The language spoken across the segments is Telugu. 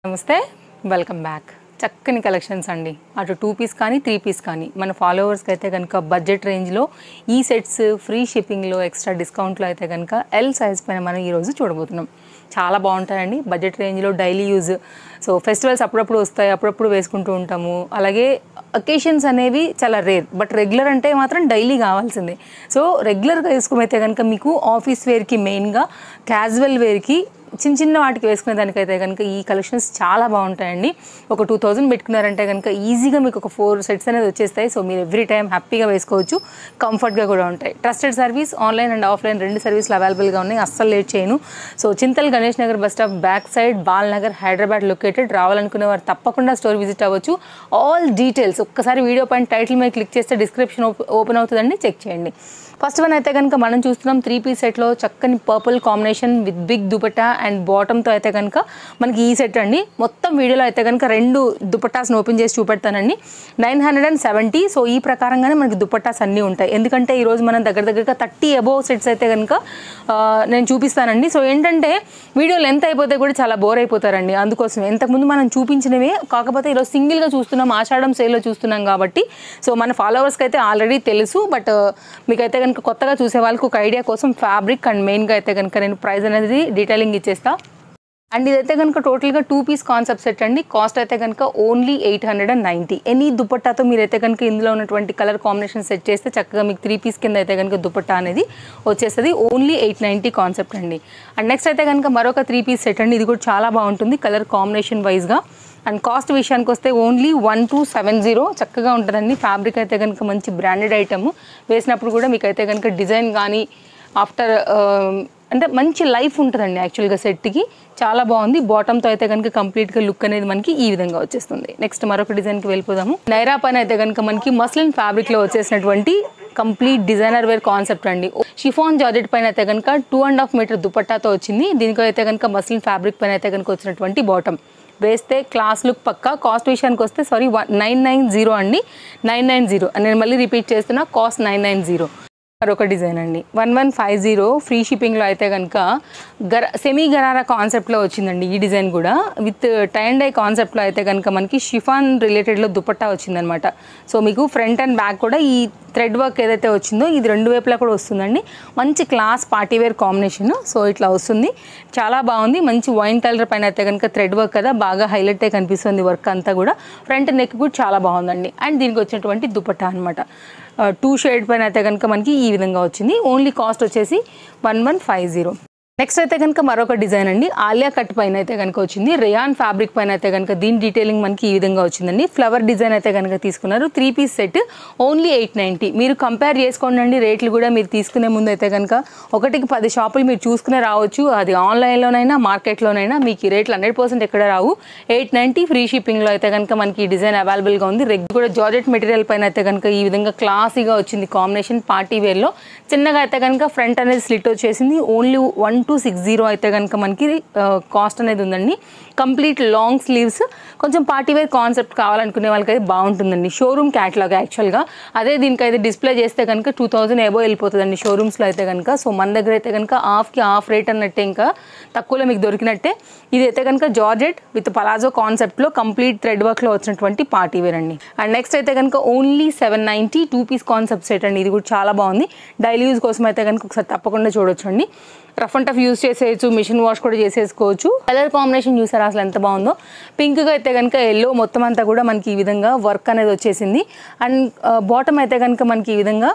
నమస్తే వెల్కమ్ బ్యాక్ చక్కని కలెక్షన్స్ అండి అటు టూ పీస్ కానీ త్రీ పీస్ కానీ మన ఫాలోవర్స్కి అయితే కనుక బడ్జెట్ రేంజ్లో ఈ సెట్స్ ఫ్రీ షిప్పింగ్లో ఎక్స్ట్రా డిస్కౌంట్లో అయితే కనుక ఎల్ సైజ్ పైన మనం ఈరోజు చూడబోతున్నాం చాలా బాగుంటాయండి బడ్జెట్ రేంజ్లో డైలీ యూజ్ సో ఫెస్టివల్స్ అప్పుడప్పుడు వస్తాయి అప్పుడప్పుడు వేసుకుంటూ ఉంటాము అలాగే అకేషన్స్ అనేవి చాలా రేర్ బట్ రెగ్యులర్ అంటే మాత్రం డైలీ కావాల్సిందే సో రెగ్యులర్గా వేసుకోమైతే కనుక మీకు ఆఫీస్ వేర్కి మెయిన్గా క్యాజువల్ వేర్కి చిన్న చిన్న వాటికి వేసుకునే దానికైతే కనుక ఈ కలెక్షన్స్ చాలా బాగుంటాయండి ఒక టూ థౌజండ్ పెట్టుకున్నారంటే కనుక ఈజీగా మీకు ఒక ఫోర్ సెట్స్ అనేది వచ్చేస్తాయి సో మీరు ఎవ్రీ టైం హ్యాపీగా వేసుకోవచ్చు కంఫర్ట్గా కూడా ఉంటాయి trusted service online and offline రెండు సర్వీసులు అవైలబుల్గా ఉన్నాయి అస్సలు లేట్ చేయను so Chintal Ganesh Nagar bus stop back side Bal Nagar Hyderabad located రావాలనుకునే వారు తప్పకుండా స్టోర్ విజిట్ అవ్వచ్చు ఆల్ డీటెయిల్స్ ఒక్కసారి వీడియో పైన టైటిల్ మీద క్లిక్ చేస్తే డిస్క్రిప్షన్ ఓపెన్ అవుతుందండి చెక్ చేయండి ఫస్ట్ వన్ అయితే కనుక మనం చూస్తున్నాం త్రీ పీస్ సెట్లో చక్కని purple combination with big dupatta and బాటమ్తో అయితే కనుక మనకి ఈ సెట్ అండి మొత్తం వీడియోలో అయితే కనుక రెండు దుపట్టాస్ని ఓపెన్ చేసి చూపెడతానండి nine hundred and seventy so ఈ ప్రకారంగానే మనకి దుపట్టాస్ అన్నీ ఉంటాయి ఎందుకంటే ఈరోజు మనం దగ్గర దగ్గరగా థర్టీ అబోవ్ సెట్స్ అయితే కనుక ఆ, నేను చూపిస్తానండి సో ఏంటంటే వీడియో లెంత్ అయిపోతే కూడా చాలా బోర్ అయిపోతారండి అందుకోసం ఇంతకుముందు మనం చూపించినవే కాకపోతే ఈరోజు సింగిల్గా చూస్తున్నాం ఆషాఢం సేల్లో చూస్తున్నాం కాబట్టి సో మన ఫాలోవర్స్కి అయితే ఆల్రెడీ తెలుసు బట్ మీకైతే కనుక కొత్తగా చూసే వాళ్ళకి ఒక ఐడియా కోసం ఫ్యాబ్రిక్ అండ్ మెయిన్గా అయితే కనుక నేను ప్రైస్ అనేది డీటెయిలింగ్ ఇచ్చేస్తా అండ్ ఇదైతే కనుక టోటల్గా టూ పీస్ కాన్సెప్ట్ సెట్ అండి కాస్ట్ అయితే కనుక only eight hundred and ninety any దుపట్టాతో మీరైతే కనుక ఇందులో ఉన్నటువంటి కలర్ కాంబినేషన్ సెట్ చేస్తే చక్కగా మీకు త్రీ పీస్ కింద అయితే కనుక దుపట్టా అనేది వచ్చేస్తుంది ఓన్లీ ఎయిట్ నైంటీ కాన్సెప్ట్ అండి అండ్ నెక్స్ట్ అయితే కనుక మరొక త్రీ పీస్ సెట్ అండి ఇది కూడా చాలా బాగుంటుంది కలర్ కాంబినేషన్ వైజ్గా అండ్ కాస్ట్ విషయానికి వస్తే only one two seven zero చక్కగా ఉంటుందండి ఫ్యాబ్రిక్ అయితే కనుక మంచి బ్రాండెడ్ ఐటమ్ వేసినప్పుడు కూడా మీకు అయితే కనుక డిజైన్ కానీ ఆఫ్టర్ అంటే మంచి లైఫ్ ఉంటుందండి యాక్చువల్గా సెట్కి చాలా బాగుంది బాటంతో అయితే కనుక కంప్లీట్గా లుక్ అనేది మనకి ఈ విధంగా వచ్చేస్తుంది నెక్స్ట్ మరొక డిజైన్కి వెళ్ళిపోదాము నైరా పైన అయితే కనుక మనకి మస్లిన్ ఫ్యాబ్రిక్లో వచ్చేసినటువంటి కంప్లీట్ డిజైనర్ వేర్ కాన్సెప్ట్ అండి షిఫాన్ జార్జెట్ పైన అయితే కనుక టూ అండ్ హాఫ్ మీటర్ దుపట్టాతో వచ్చింది దీనికో అయితే కనుక మస్లిన్ ఫ్యాబ్రిక్ పైన అయితే కనుక వచ్చినటువంటి బాటమ్ వేస్తే క్లాస్ లుక్ పక్కా కాస్ట్ విషయానికి వస్తే sorry one nine nine zero అండి నైన్ నైన్ జీరో నేను మళ్ళీ రిపీట్ చేస్తున్నా కాస్ట్ నైన్ నైన్ జీరో మరొక డిజైన్ అండి one one five zero free షిప్పింగ్లో అయితే కనుక గర సెమీ గరారా కాన్సెప్ట్లో వచ్చిందండి ఈ డిజైన్ కూడా విత్ టై అండ్ డై కాన్సెప్ట్లో అయితే కనుక మనకి షిఫాన్ రిలేటెడ్లో దుపట్టా వచ్చిందనమాట సో మీకు ఫ్రంట్ అండ్ బ్యాక్ కూడా ఈ థ్రెడ్ వర్క్ ఏదైతే వచ్చిందో ఇది రెండు వైపులా కూడా వస్తుందండి మంచి class party wear combination so ఇట్లా వస్తుంది చాలా బాగుంది మంచి వైన్ కలర్ పైన అయితే కనుక థ్రెడ్ వర్క్ కదా బాగా హైలైట్ అయి కనిపిస్తుంది వర్క్ అంతా కూడా ఫ్రంట్ నెక్ కూడా చాలా బాగుందండి అండ్ దీనికి వచ్చినటువంటి దుపట్టా అనమాట టూ షేడ్ పైన అయితే కనుక మనకి ఈ విధంగా వచ్చింది ఓన్లీ కాస్ట్ వచ్చేసి one one five zero next అయితే కనుక మరొక డిజైన్ అండి ఆలియా కట్ పైన అయితే కనుక వచ్చింది రేయాన్ ఫ్యాబ్రిక్ పైన అయితే కనుక దీని డీటెయిలింగ్ మనకి ఈ విధంగా వచ్చిందండి ఫ్లవర్ డిజైన్ అయితే కనుక తీసుకున్నారు three piece set only eight ninety మీరు కంపేర్ చేసుకోండి రేట్లు కూడా మీరు తీసుకునే ముందు అయితే కనుక ఒకటికి పది షాపులు మీరు చూసుకునే రావచ్చు అది ఆన్లైన్లోనైనా మార్కెట్లోనైనా మీకు ఈ రేట్లు హండ్రెడ్ పర్సెంట్ ఎక్కడ రావు ఎయిట్ నైంటీ ఫ్రీ షిప్పింగ్లో అయితే కనుక మనకి ఈ డిజైన్ అవైలబుల్గా ఉంది రెగ్ కూడా జార్జెట్ మెటీరియల్ పైన అయితే కనుక ఈ విధంగా క్లాసీగా వచ్చింది కాంబినేషన్ పార్టీ వేర్లో చిన్నగా అయితే కనుక ఫ్రంట్ అనేది స్లిట్ వచ్చేసింది only one two six zero అయితే కనుక మనకి కాస్ట్ అనేది ఉందండి కంప్లీట్ లాంగ్ స్లీవ్స్ కొంచెం పార్టీ వేర్ కాన్సెప్ట్ కావాలనుకునే వాళ్ళకైతే బాగుంటుందండి షోరూమ్ క్యాటలాగ్ యాక్చువల్గా అదే దీనికైతే డిస్ప్లే చేస్తే కనుక టూ థౌజండ్ ఎబో వెళ్ళిపోతుందండి షోరూమ్స్లో అయితే కనుక సో మన దగ్గర అయితే కనుక హాఫ్కి హాఫ్ రేట్ అన్నట్టే ఇంకా తక్కువలో మీకు దొరికినట్టే ఇది అయితే కనుక జార్జెట్ విత్ పలాజో కాన్సెప్ట్లో కంప్లీట్ థ్రెడ్ వర్క్లో వచ్చినటువంటి పార్టీ వేర్ అండి అండ్ నెక్స్ట్ అయితే కనుక only seven ninety two piece concept set అండి ఇది కూడా చాలా బాగుంది డైలీ యూజ్ కోసం అయితే కనుక ఒకసారి తప్పకుండా చూడొచ్చు అండి రఫ్ అండ్ టఫ్ యూస్ చేసేయచ్చు మిషన్ వాష్ కూడా చేసేసుకోవచ్చు కలర్ కాంబినేషన్ చూసారా అసలు ఎంత బాగుందో పింక్గా అయితే కనుక ఎల్లో మొత్తం అంతా కూడా మనకి ఈ విధంగా వర్క్ అనేది వచ్చేసింది అండ్ బాటమ్ అయితే కనుక మనకి ఈ విధంగా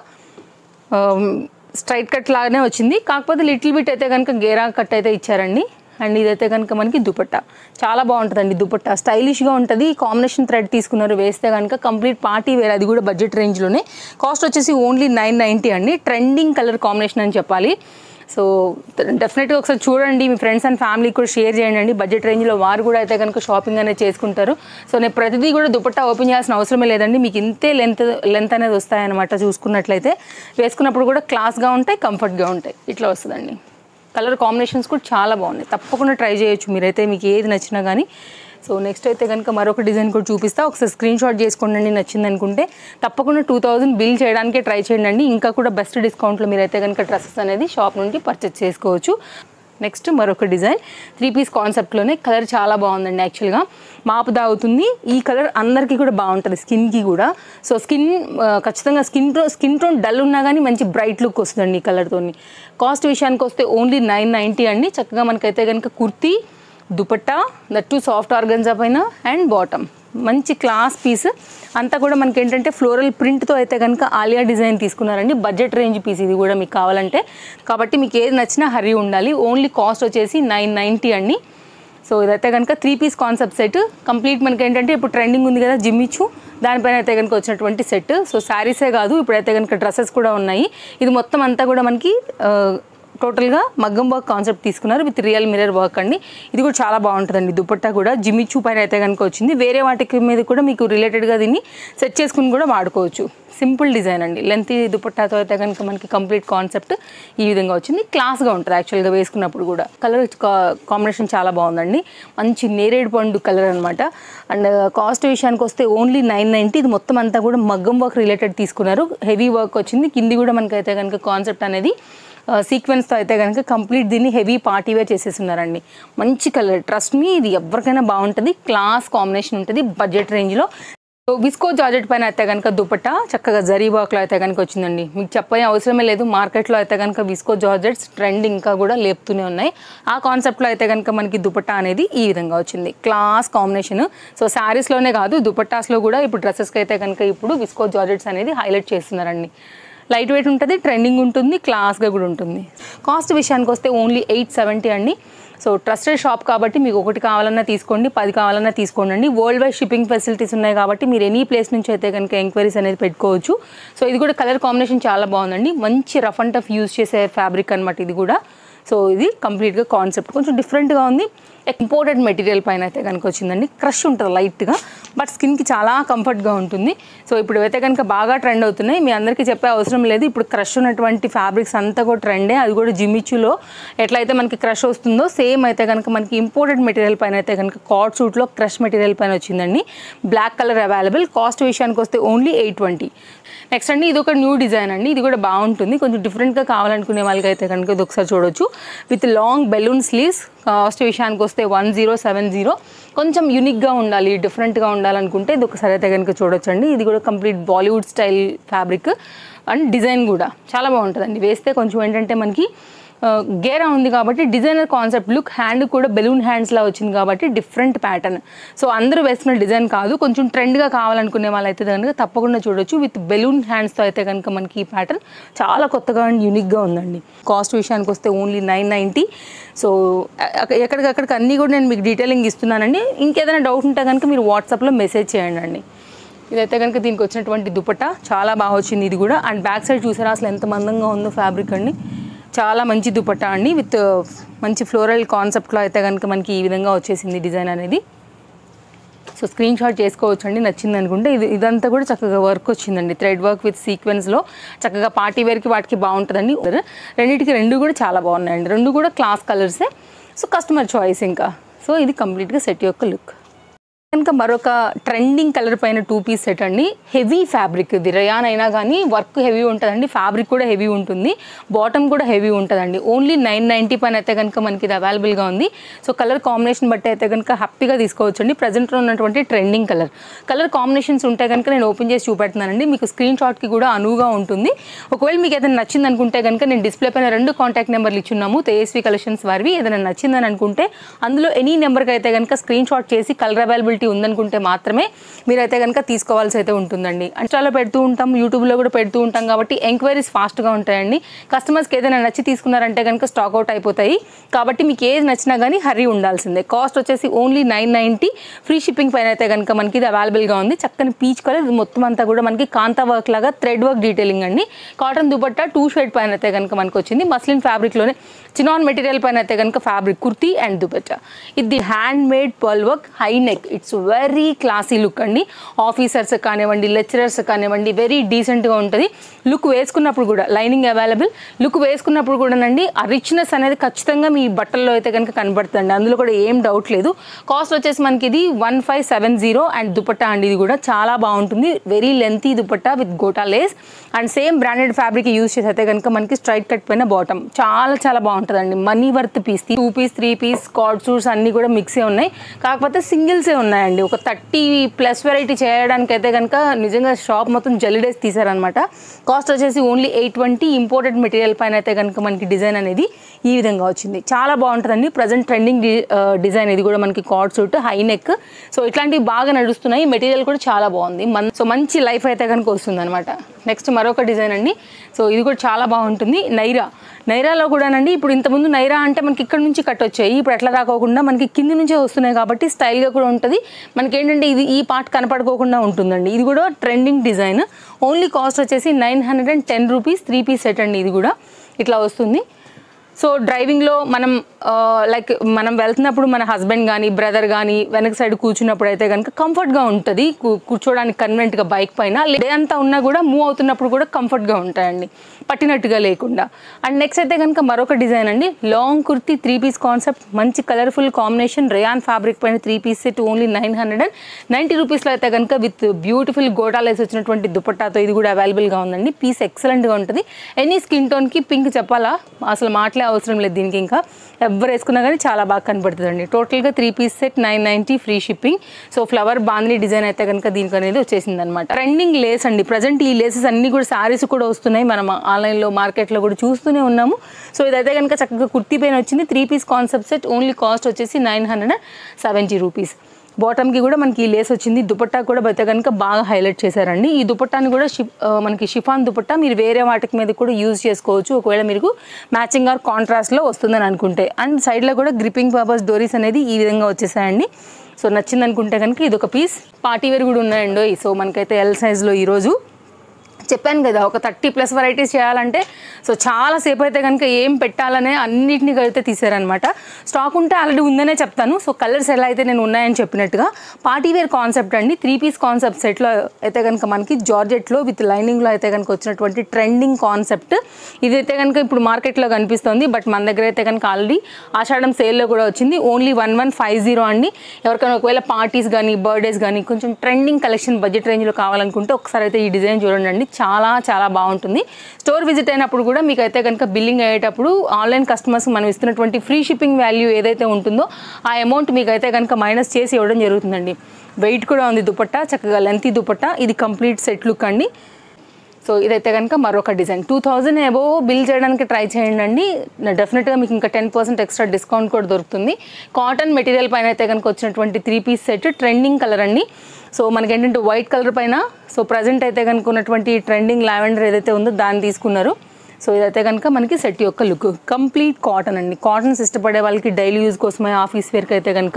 స్ట్రైట్ కట్ లాగానే వచ్చింది కాకపోతే లిటిల్ బిట్ అయితే కనుక గేరా కట్ అయితే ఇచ్చారండి అండ్ ఇదైతే కనుక మనకి దుపట్టా చాలా బాగుంటుందండి దుపట్టా స్టైలిష్గా ఉంటుంది కాంబినేషన్ థ్రెడ్ తీసుకున్నారు వేస్తే కనుక కంప్లీట్ పార్టీ వేర్ అది కూడా బడ్జెట్ రేంజ్లోనే కాస్ట్ వచ్చేసి ఓన్లీ నైన్ నైంటీ అండి ట్రెండింగ్ కలర్ కాంబినేషన్ అని చెప్పాలి సో డెఫినెట్గా ఒకసారి చూడండి మీ ఫ్రెండ్స్ అండ్ ఫ్యామిలీకి కూడా షేర్ చేయండి అండి బడ్జెట్ రేంజ్లో వారు కూడా అయితే కనుక షాపింగ్ అనేది చేసుకుంటారు సో నేను ప్రతిదీ కూడా దుపట్టా ఓపెన్ చేయాల్సిన అవసరమే లేదండి మీకు ఇంతే లెంత్ లెంత్ అనేది వస్తాయన్నమాట చూసుకున్నట్లయితే వేసుకున్నప్పుడు కూడా క్లాస్గా ఉంటాయి కంఫర్ట్గా ఉంటాయి ఇట్లా వస్తుందండి కలర్ కాంబినేషన్స్ కూడా చాలా బాగున్నాయి తప్పకుండా ట్రై చేయొచ్చు మీరైతే మీకు ఏది నచ్చినా కానీ సో నెక్స్ట్ అయితే కనుక మరొక డిజైన్ కూడా చూపిస్తా ఒకసారి స్క్రీన్ షాట్ చేసుకోండి నచ్చింది అనుకుంటే తప్పకుండా టూ థౌజండ్ బిల్ చేయడానికే ట్రై చేయండి ఇంకా కూడా బెస్ట్ డిస్కౌంట్లో మీరైతే కనుక డ్రెస్సెస్ అనేది షాప్ నుండి పర్చేస్ చేసుకోవచ్చు నెక్స్ట్ మరొక డిజైన్ త్రీ పీస్ కాన్సెప్ట్లోనే కలర్ చాలా బాగుందండి యాక్చువల్గా మాపు దాగుతుంది ఈ కలర్ అందరికీ కూడా బాగుంటుంది స్కిన్కి కూడా సో స్కిన్ ఖచ్చితంగా skin to skin tone dull ఉన్నా కానీ మంచి బ్రైట్ లుక్ వస్తుందండి ఈ కలర్తో కాస్ట్ విషయానికి వస్తే ఓన్లీ నైన్ నైంటీ అండి చక్కగా మనకైతే కనుక kurti dupatta that to soft organza పైన అండ్ బాటమ్ మంచి క్లాస్ పీస్ అంతా కూడా మనకి ఏంటంటే ఫ్లోరల్ ప్రింట్తో అయితే కనుక ఆలియా డిజైన్ తీసుకున్నారండి బడ్జెట్ రేంజ్ పీస్ ఇది కూడా మీకు కావాలంటే కాబట్టి మీకు ఏది నచ్చినా హరీ ఉండాలి ఓన్లీ కాస్ట్ వచ్చేసి నైన్ నైంటీ అండి సో ఇదైతే కనుక three piece concept set complete మనకి ఏంటంటే ఇప్పుడు ట్రెండింగ్ ఉంది కదా జిమ్ ఇచ్చు దానిపైన అయితే కనుక వచ్చినటువంటి సెట్ సో శారీసే కాదు ఇప్పుడైతే కనుక డ్రెస్సెస్ కూడా ఉన్నాయి ఇది మొత్తం అంతా కూడా మనకి ఆ, టోటల్గా మగ్గం వర్క్ కాన్సెప్ట్ తీసుకున్నారు విత్ రియల్ మిరర్ వర్క్ అండి ఇది కూడా చాలా బాగుంటుందండి దుపట్టా కూడా జిమిచూ పైన అయితే కనుక వచ్చింది వేరే వాటికి మీద కూడా మీకు రిలేటెడ్గా దీన్ని సెట్ చేసుకుని కూడా వాడుకోవచ్చు సింపుల్ డిజైన్ అండి లెంత్ దుపట్టాతో అయితే కనుక మనకి కంప్లీట్ కాన్సెప్ట్ ఈ విధంగా వచ్చింది క్లాస్గా ఉంటుంది యాక్చువల్గా వేసుకున్నప్పుడు కూడా కలర్ కాంబినేషన్ చాలా బాగుందండి మంచి నేరేడు పండు కలర్ అనమాట అండ్ కాస్ట్ విషయానికి వస్తే ఓన్లీ నైన్ నైంటీ ఇది మొత్తం అంతా కూడా మగ్గం వర్క్ రిలేటెడ్ తీసుకున్నారు హెవీ వర్క్ వచ్చింది కింది కూడా మనకైతే కనుక కాన్సెప్ట్ అనేది సీక్వెన్స్తో అయితే కనుక కంప్లీట్ దీన్ని హెవీ పార్టీ వేర్ చేసేస్తున్నారండి మంచి కలర్ ట్రస్ట్ మీ ఇది ఎవరికైనా బాగుంటుంది క్లాస్ కాంబినేషన్ ఉంటుంది బడ్జెట్ రేంజ్లో సో విస్కో జార్జెట్ పైన అయితే కనుక దుపట్టా చక్కగా జరీ వర్క్లో అయితే కనుక వచ్చిందండి మీకు చెప్పని అవసరమే లేదు మార్కెట్లో అయితే కనుక విస్కో జార్జెట్స్ ట్రెండ్ ఇంకా కూడా లేపుతూనే ఉన్నాయి ఆ కాన్సెప్ట్లో అయితే కనుక మనకి దుపట్టా అనేది ఈ విధంగా వచ్చింది క్లాస్ కాంబినేషన్ సో శారీస్లోనే కాదు దుపట్టాస్లో కూడా ఇప్పుడు డ్రెస్సెస్కి అయితే కనుక ఇప్పుడు విస్కో జార్జెట్స్ అనేది హైలైట్ చేస్తున్నారండి లైట్ వెయిట్ ఉంటుంది ట్రెండింగ్ ఉంటుంది క్లాస్గా కూడా ఉంటుంది కాస్ట్ విషయానికి వస్తే ఓన్లీ ఎయిట్ సెవెంటీ అండి సో ట్రస్టెడ్ షాప్ కాబట్టి మీకు ఒకటి కావాలన్నా తీసుకోండి పది కావాలన్నా తీసుకోండి అండి వరల్డ్ వైడ్ షిప్పింగ్ ఫెసిలిటీస్ ఉన్నాయి కాబట్టి మీరు ఎనీ ప్లేస్ నుంచి అయితే కనుక ఎంక్వైరీస్ అనేది పెట్టుకోవచ్చు సో ఇది కూడా కలర్ కాంబినేషన్ చాలా బాగుందండి మంచి రఫ్ అండ్ టఫ్ యూజ్ చేసే ఫ్యాబ్రిక్ అనమాట ఇది కూడా సో ఇది కంప్లీట్గా కాన్సెప్ట్ కొంచెం డిఫరెంట్గా ఉంది ఇంపోర్టెడ్ మెటీరియల్ పైన అయితే కనుక వచ్చిందండి క్రష్ ఉంటుంది లైట్గా బట్ స్కిన్కి చాలా కంఫర్ట్గా ఉంటుంది సో ఇప్పుడు అయితే కనుక బాగా ట్రెండ్ అవుతున్నాయి మీ అందరికీ చెప్పే అవసరం లేదు ఇప్పుడు క్రష్ ఉన్నటువంటి ఫ్యాబ్రిక్స్ అంతా కూడా ట్రెండే అది కూడా జిమిచ్చులో ఎట్లయితే మనకి క్రష్ వస్తుందో సేమ్ అయితే కనుక మనకి ఇంపోర్టెడ్ మెటీరియల్ పైన అయితే కనుక కాట్ సూట్లో క్రష్ మెటీరియల్ పైన వచ్చిందండి బ్లాక్ కలర్ అవైలబుల్ కాస్ట్ విషయానికి వస్తే ఓన్లీ ఎయిట్ ట్వంటీ నెక్స్ట్ అండి ఇది ఒక న్యూ డిజైన్ అండి ఇది కూడా బాగుంటుంది కొంచెం డిఫరెంట్గా కావాలనుకునే వాళ్ళకి అయితే కనుక ఇది ఒకసారి చూడొచ్చు with long balloon sleeves cost విషయానికి వస్తే వన్ జీరో సెవెన్ జీరో కొంచెం యూనిక్గా ఉండాలి డిఫరెంట్గా ఉండాలనుకుంటే ఇది ఒకసారి అయితే కనుక చూడొచ్చండి ఇది కూడా complete Bollywood style fabric and design కూడా చాలా బాగుంటుందండి వేస్తే కొంచెం ఏంటంటే మనకి ఆ, గేరా ఉంది కాబట్టి డిజైనర్ కాన్సెప్ట్ లుక్ హ్యాండ్ కూడా బెలూన్ హ్యాండ్స్లా వచ్చింది కాబట్టి డిఫరెంట్ ప్యాటర్న్ సో అందరూ వేసుకున్న డిజైన్ కాదు కొంచెం ట్రెండ్గా కావాలనుకునే వాళ్ళైతే కనుక తప్పకుండా చూడొచ్చు విత్ బెలూన్ హ్యాండ్స్తో అయితే కనుక మనకి ఈ ప్యాటర్న్ చాలా కొత్తగా అండ్ యూనిక్గా ఉందండి కాస్ట్ విషయానికి వస్తే ఓన్లీ నైన్ నైంటీ సో అక్క- ఎక్కడికక్కడికి అన్నీ కూడా నేను మీకు డీటెయిలింగ్ ఇస్తున్నానండి ఇంకేదైనా డౌట్ ఉంటే కనుక మీరు వాట్సాప్లో మెసేజ్ చేయండి అండి ఇదైతే కనుక దీనికి వచ్చినటువంటి దుపట్టా చాలా బాగా వచ్చింది ఇది కూడా అండ్ బ్యాక్ సైడ్ చూసారా అసలు ఎంత మందంగా ఉందో ఫ్యాబ్రిక్ అండి చాలా మంచి దుపట్టా అండి విత్ మంచి ఫ్లోరల్ కాన్సెప్ట్లో అయితే కనుక మనకి ఈ విధంగా వచ్చేసింది డిజైన్ అనేది సో స్క్రీన్ షాట్ చేసుకోవచ్చు అండి నచ్చింది అనుకుంటే ఇది ఇదంతా కూడా చక్కగా వర్క్ వచ్చిందండి థ్రెడ్ వర్క్ విత్ సీక్వెన్స్లో చక్కగా పార్టీ వేర్కి వాటికి బాగుంటుందండి రెండింటికి రెండు కూడా చాలా బాగున్నాయండి రెండు కూడా క్లాస్ కలర్సే సో కస్టమర్ చాయిస్ ఇంకా సో ఇది కంప్లీట్గా సెట్ యొక్క లుక్ కనుక మరొక ట్రెండింగ్ కలర్ పైన టూ పీస్ సెట్ అండి హెవీ ఫ్యాబ్రిక్ ఇది రయాన్ అయినా కానీ వర్క్ హెవీ ఉంటుందండి ఫ్యాబ్రిక్ కూడా హెవీ ఉంటుంది బాటమ్ కూడా హెవీ ఉంటుందండి ఓన్లీ నైన్ నైంటీ పైన అయితే కనుక మనకి ఇది అవైలబుల్గా ఉంది సో కలర్ కాంబినేషన్ బట్టి అయితే కనుక హ్యాపీగా తీసుకోవచ్చు అండి ప్రజెంట్లో ఉన్నటువంటి ట్రెండింగ్ కలర్ కలర్ కాంబినేషన్స్ ఉంటే కనుక నేను ఓపెన్ చేసి చూపెడుతున్నానండి మీకు స్క్రీన్ షాట్కి కూడా అనువుగా ఉంటుంది ఒకవేళ మీకు ఏదైనా నచ్చింది అనుకుంటే కనుక నేను డిస్ప్లే పైన రెండు కాంటాక్ట్ నెంబర్లు ఇచ్చున్నాము తేజస్వి కలెక్షన్స్ వారివి ఏదైనా నచ్చిందని అనుకుంటే అందులో ఎనీ నెంబర్కి అయితే కనుక స్క్రీన్ షాట్ చేసి కలర్ అవైలబిలిటీ ఉందనుకుంటే మాత్రమే మీరైతే కనుక తీసుకోవాల్సి అయితే ఉంటుందండి ఇన్స్టాలో పెడుతూ ఉంటాం యూట్యూబ్లో కూడా పెడుతూ ఉంటాం కాబట్టి ఎంక్వైరీస్ ఫాస్ట్గా ఉంటాయండి కస్టమర్స్కి ఏదైనా నచ్చి తీసుకున్నారంటే కనుక స్టాక్ అవుట్ అయిపోతాయి కాబట్టి మీకు ఏది నచ్చినా కానీ హరీ ఉండాల్సిందే కాస్ట్ వచ్చేసి only nine ninety free shipping పైన అయితే కనుక మనకి ఇది అవైలబుల్గా ఉంది చక్కని పీచ్ కలర్ ఇది మొత్తం అంతా కూడా మనకి కాంతా వర్క్ లాగా థ్రెడ్ వర్క్ డీటెయిలింగ్ అండి కాటన్ దుపట్టా టూ షేడ్ పైన అయితే కనుక మనకు వచ్చింది మస్లిన్ ఫ్యాబ్రిక్లోనే చినాన్ మెటీరియల్ పైన అయితే కనుక ఫ్యాబ్రిక్ కుర్తీ అండ్ దుపట్టా ఇది hand made pearl work high neck it's so very classy look అండి ఆఫీసర్స్ కానివ్వండి లెక్చరర్స్ కానివ్వండి వెరీ డీసెంట్గా ఉంటుంది లుక్ వేసుకున్నప్పుడు కూడా లైనింగ్ అవైలబుల్ లుక్ వేసుకున్నప్పుడు కూడానండి ఆ రిచ్నెస్ అనేది ఖచ్చితంగా మీ బట్టల్లో అయితే కనుక కనబడుతుంది అందులో కూడా ఏం డౌట్ లేదు కాస్ట్ వచ్చేసి మనకి ఇది one five seven zero and dupatta అండి ఇది కూడా చాలా బాగుంటుంది very lengthy dupatta with gota lace and same branded fabric use చేసి అయితే కనుక మనకి స్ట్రైట్ కట్ పైన బాటమ్ చాలా చాలా బాగుంటుందండి money worth piece two piece three piece card suits అన్నీ కూడా మిక్సే ఉన్నాయి కాకపోతే సింగిల్సే ఉన్నాయండి ఒక థర్టీ ప్లస్ వెరైటీ చేయడానికి అయితే కనుక నిజంగా షాప్ మొత్తం జల్లిడేసి తీసారనమాట కాస్ట్ వచ్చేసి only eight twenty imported material పైన అయితే కనుక మనకి డిజైన్ అనేది ఈ విధంగా వచ్చింది చాలా బాగుంటుందండి ప్రజెంట్ ట్రెండింగ్ డిజైన్ ఇది కూడా మనకి card suit high neck so ఇట్లాంటివి బాగా నడుస్తున్నాయి మెటీరియల్ కూడా చాలా బాగుంది మన్ సో మంచి లైఫ్ అయితే కనుక వస్తుంది అనమాట నెక్స్ట్ మరొక డిజైన్ అండి సో ఇది కూడా చాలా బాగుంటుంది నైరా నైరాలో కూడానండి ఇప్పుడు ఇంతకుముందు నైరా అంటే మనకి ఇక్కడ నుంచి కట్ వచ్చాయి ఇప్పుడు అట్లా రాకోకుండా మనకి కింది నుంచే వస్తున్నాయి కాబట్టి స్టైల్గా కూడా ఉంటుంది మనకి ఏంటంటే ఇది ఈ పార్ట్ కనపడుకోకుండా ఉంటుందండి ఇది కూడా ట్రెండింగ్ డిజైన్ ఓన్లీ కాస్ట్ వచ్చేసి nine hundred and ten rupees three piece set అండి ఇది కూడా ఇట్లా వస్తుంది సో డ్రైవింగ్లో మనం లైక్ మనం వెళ్తున్నప్పుడు మన హస్బెండ్ కానీ బ్రదర్ కానీ వెనక సైడ్ కూర్చున్నప్పుడు అయితే కనుక కంఫర్ట్గా ఉంటుంది కూ- కూర్చోడానికి కన్వెంట్గా బైక్ పైన డే అంతా ఉన్నా కూడా మూవ్ అవుతున్నప్పుడు కూడా కంఫర్ట్గా ఉంటాయండి పట్టినట్టుగా లేకుండా అండ్ నెక్స్ట్ అయితే కనుక మరొక డిజైన్ అండి long kurti three piece concept మంచి కలర్ఫుల్ కాంబినేషన్ రేయాన్ ఫ్యాబ్రిక్ పైన three piece set only nine hundred and ninety రూపీస్లో అయితే కనుక విత్ బ్యూటిఫుల్ గోటాలేసి వచ్చినటువంటి దుపట్టాతో ఇది కూడా అవైలబుల్గా ఉందండి పీస్ ఎక్సలెంట్గా ఉంటుంది ఎనీ స్కిన్ టోన్కి పింక్ చెప్పాలా అసలు మాటలే అవసరం లేదు దీనికి ఇంకా ఎవరు వేసుకున్నా కానీ చాలా బాగా కనబడుతుందండి టోటల్గా three piece set nine ninety free shipping so flower bandhani design అయితే కనుక దీనికి అనేది వచ్చేసింది అనమాట ట్రెండింగ్ లేస్ అండి ప్రజెంట్ ఈ లేసెస్ అన్ని కూడా సారీస్ కూడా వస్తున్నాయి మనం ఆన్లైన్లో మార్కెట్లో కూడా చూస్తూనే ఉన్నాము సో ఇదైతే కనుక చక్కగా కుర్తీ పైన వచ్చింది three piece concept set only cost వచ్చేసి nine hundred and seventy rupees బాటమ్కి కూడా మనకి ఈ లేస్ వచ్చింది దుపట్టా కూడా అయితే కనుక బాగా హైలైట్ చేశారండి ఈ దుపట్టాని కూడా షిప్ ఆ, మనకి షిఫాన్ దుపట్టా మీరు వేరే వాటికి మీద కూడా యూజ్ చేసుకోవచ్చు ఒకవేళ మీకు మ్యాచింగ్ ఆర్ కాంట్రాస్ట్లో వస్తుందని అనుకుంటే అండ్ సైడ్లో కూడా గ్రిప్పింగ్ పర్పస్ డోరీస్ అనేది ఈ విధంగా వచ్చేసాయండి సో నచ్చింది అనుకుంటే కనుక ఇది ఒక పీస్ పార్టీ వేర్ కూడా ఉన్నాయండి సో మనకైతే ఎల్ సైజ్లో ఈరోజు చెప్పాను కదా ఒక థర్టీ ప్లస్ వెరైటీస్ చేయాలంటే సో చాలా సేపు అయితే కనుక ఏం పెట్టాలనే అన్నిటిని అయితే తీసారనమాట స్టాక్ ఉంటే ఆల్రెడీ ఉందనే చెప్తాను సో కలర్స్ ఎలా అయితే నేను ఉన్నాయని చెప్పినట్టుగా పార్టీ వేర్ కాన్సెప్ట్ అండి త్రీ పీస్ కాన్సెప్ట్ సెట్లో అయితే కనుక మనకి జార్జెట్లో విత్ లైనింగ్లో అయితే కనుక వచ్చినటువంటి ట్రెండింగ్ కాన్సెప్ట్ ఇదైతే కనుక ఇప్పుడు మార్కెట్లో కనిపిస్తుంది బట్ మన దగ్గర అయితే కనుక ఆల్రెడీ ఆషాఢం సేల్లో కూడా వచ్చింది only one one five zero అండి ఎవరికైనా ఒకవేళ పార్టీస్ కానీ బర్త్డేస్ కానీ కొంచెం ట్రెండింగ్ కలెక్షన్ బడ్జెట్ రేంజ్లో కావాలనుకుంటే ఒకసారి అయితే ఈ డిజైన్ చూడండి అండి చాలా చాలా బాగుంటుంది స్టోర్ విజిట్ అయినప్పుడు కూడా మీకు అయితే కనుక బిల్లింగ్ అయ్యేటప్పుడు ఆన్లైన్ కస్టమర్స్ మనం ఇస్తున్నటువంటి ఫ్రీ షిప్పింగ్ వాల్యూ ఏదైతే ఉంటుందో ఆ అమౌంట్ మీకు అయితే కనుక మైనస్ చేసి ఇవ్వడం జరుగుతుందండి వెయిట్ కూడా ఉంది దుపట్టా చక్కగా లెంతీ దుపట్టా ఇది కంప్లీట్ సెట్ లుక్ అండి సో ఇదైతే కనుక మరొక design two thousand above bill చేయడానికి ట్రై చేయండి అండి డెఫినెట్గా మీకు ఇంకా టెన్ పర్సెంట్ ఎక్స్ట్రా డిస్కౌంట్ కూడా దొరుకుతుంది కాటన్ మెటీరియల్ పైన అయితే కనుక వచ్చినటువంటి three piece set trending colour అండి సో మనకి ఏంటంటే వైట్ కలర్ పైన సో ప్రజెంట్ అయితే కనుక ఉన్నటువంటి ట్రెండింగ్ లావెండర్ ఏదైతే ఉందో దాన్ని తీసుకున్నారు సో ఇదైతే కనుక మనకి సెట్ యొక్క లుక్ కంప్లీట్ కాటన్ అండి కాటన్స్ ఇష్టపడే వాళ్ళకి డైలీ యూజ్ కోసమే ఆఫీస్ వేర్కి అయితే కనుక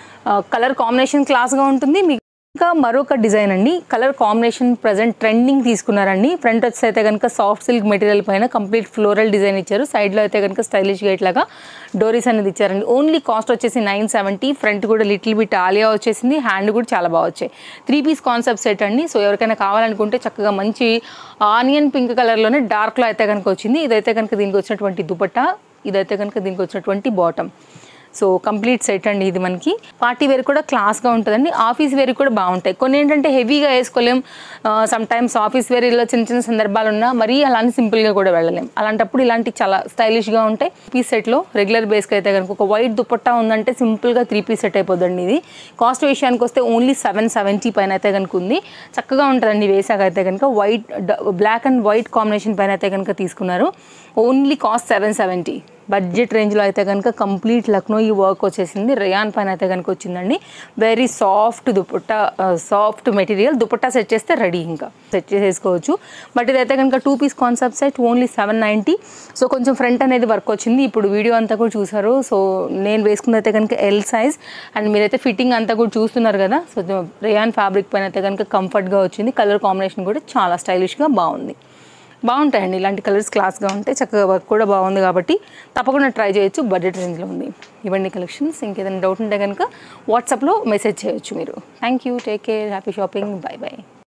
కలర్ కాంబినేషన్ క్లాస్గా ఉంటుంది మీకు ఇంకా మరొక డిజైన్ అండి కలర్ కాంబినేషన్ ప్రజెంట్ ట్రెండింగ్ తీసుకున్నారండి ఫ్రంట్ వచ్చి అయితే కనుక సాఫ్ట్ సిల్క్ మెటీరియల్ పైన కంప్లీట్ ఫ్లోరల్ డిజైన్ ఇచ్చారు సైడ్లో అయితే కనుక స్టైలిష్గా ఇట్లాగా డోరీస్ అనేది ఇచ్చారండి ఓన్లీ కాస్ట్ వచ్చేసి నైన్ సెవెంటీ ఫ్రంట్ కూడా లిటిల్ బిట్ ఆలియా వచ్చేసింది హ్యాండ్ కూడా చాలా బాగా వచ్చాయి త్రీ పీస్ కాన్సెప్ట్ సెట్ అండి సో ఎవరికైనా కావాలనుకుంటే చక్కగా మంచి ఆనియన్ పింక్ కలర్లోనే డార్క్లో అయితే కనుక వచ్చింది ఇదైతే కనుక దీనికి వచ్చినటువంటి దుపట్టా ఇదైతే కనుక దీనికి వచ్చినటువంటి బాటమ్ సో కంప్లీట్ సెట్ అండి ఇది మనకి పార్టీ వేర్ కూడా క్లాస్గా ఉంటుందండి ఆఫీస్ వేర్ కూడా బాగుంటాయి కొన్ని ఏంటంటే హెవీగా వేసుకోలేం సమ్ టైమ్స్ ఆఫీస్ వేర్లో చిన్న చిన్న సందర్భాలు ఉన్నా మరీ అలానే సింపుల్గా కూడా వెళ్ళలేం అలాంటప్పుడు ఇలాంటి చాలా స్టైలిష్గా ఉంటాయి పీస్ సెట్లో రెగ్యులర్ బేస్కి అయితే కనుక ఒక వైట్ దుపట్టా ఉందంటే సింపుల్గా త్రీ పీస్ సెట్ అయిపోద్దండి ఇది కాస్ట్ విషయానికి వస్తే ఓన్లీ సెవెన్ సెవెంటీ పైన అయితే కనుక ఉంది చక్కగా ఉంటుందండి వేసాక అయితే కనుక white black and white combination పైన అయితే కనుక తీసుకున్నారు only cost seven seventy budget రేంజ్లో అయితే కనుక కంప్లీట్ లక్నో ఈ వర్క్ వచ్చేసింది రేయాన్ పైన అయితే కనుక వచ్చిందండి very soft dupatta soft material dupatta set చేస్తే రెడీ ఇంకా సెట్ చేసేసుకోవచ్చు బట్ ఇదైతే కనుక two piece concept set only seven ninety so కొంచెం ఫ్రంట్ అనేది వర్క్ వచ్చింది ఇప్పుడు వీడియో అంతా కూడా చూసారు సో నేను వేసుకుంది అయితే కనుక ఎల్ సైజ్ అండ్ మీరైతే ఫిట్టింగ్ అంతా కూడా చూస్తున్నారు కదా సో రేయాన్ ఫ్యాబ్రిక్ పైన అయితే కనుక కంఫర్ట్గా వచ్చింది కలర్ కాంబినేషన్ కూడా చాలా స్టైలిష్గా బాగుంది బాగుంటాయండి ఇలాంటి కలర్స్ క్లాస్గా ఉంటాయి చక్కగా వర్క్ కూడా బాగుంది కాబట్టి తప్పకుండా ట్రై చేయొచ్చు బడ్జెట్ రేంజ్లో ఉంది ఇవన్నీ కలెక్షన్స్ ఇంకేదైనా డౌట్ ఉంటే కనుక వాట్సాప్లో మెసేజ్ చేయొచ్చు మీరు thank you take care happy shopping bye by